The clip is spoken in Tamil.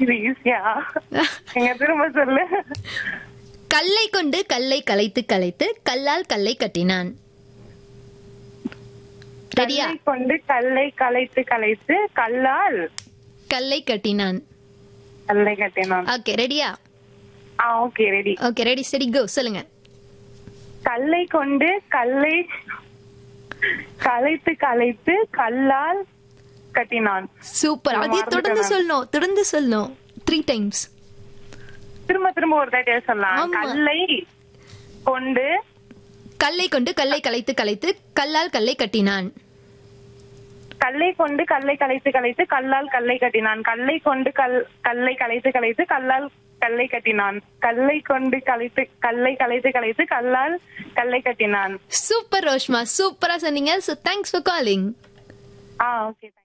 இது ஈஸியா எங்க திரும்ப சொல்லு கல்லை கொண்டு கல்லை கலைத்து கலைத்து கல்லால் கல்லை கட்டினான் ரெடியா கல்லை கொண்டு கல்லை கலைத்து கலைத்து கல்லால் கல்லை கட்டினான் கல்லை கட்டினான் ஓகே ரெடியா ஆ ஓகே ரெடி ஓகே ரெடி சரி கோ சொல்லுங்க கல்லை கொண்டு கல்லை கலைத்து கலைத்து கல்லால் கட்டினான் சூப்பர் நான் அதே தொடர்ந்து மறந்துட்டேன் சொல்லணும் தொடர்ந்து சொல்லணும் த்ரீ டைம்ஸ் திரும்ப திரும்ப ஒரு தாட்டி சொல்லலாம் ஆமா. கல்லை கொண்டு கல்லை கொண்டு கல்லை கலைத்து கலைத்து கல்லால் கல்லை கட்டினான் கல்லை கொண்டு கல்லை கலைத்து கலைத்து கல்லால் கல்லை கட்டினான் கல்லை கொண்டு கல் கல்லை கலைத்து கலைத்து கல்லால் கல்லை கட்டினான் கல்லை கொண்டு கலைத்து கல்லை கலைத்து கலைத்து கல்லால் கல்லை கட்டினான் சூப்பர் ரோஷ்மா சூப்பரா சொன்னீங்க so thanks for calling ah okay